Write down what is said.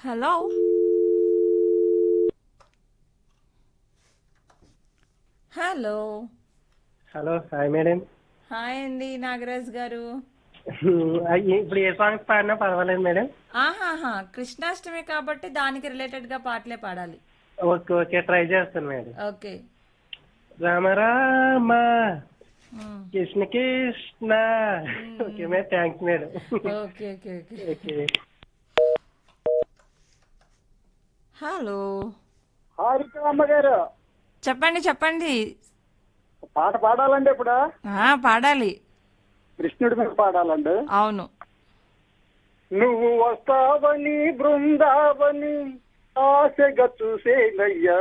Hello hello hello hi madam hi అండి నాగరాజ్ గారు అయ్యి, ఇప్పుడు ఏ సాంగ్స్ పాడినా పర్వాలేదు మేడం ఆహాహా కృష్ణాష్టమి కాబట్టి దానికి రిలేటెడ్ గా పాటలే పాడాలి ఓకే ఓకే ట్రై చేస్తాను మేడం ఓకే రామ రామ మ్మ్. Krishna Krishna okay madam thanks madam okay okay okay okay hello Harika అమ్మగారు చెప్పండి చెప్పండి పాట పాడాలండి ఇప్పుడు ఆ పాడాలి కృష్ణుడి మీద పాడాలండి అవును నువ్వు వస్తావని బృందావని ఆశగా చూసేనయ్యా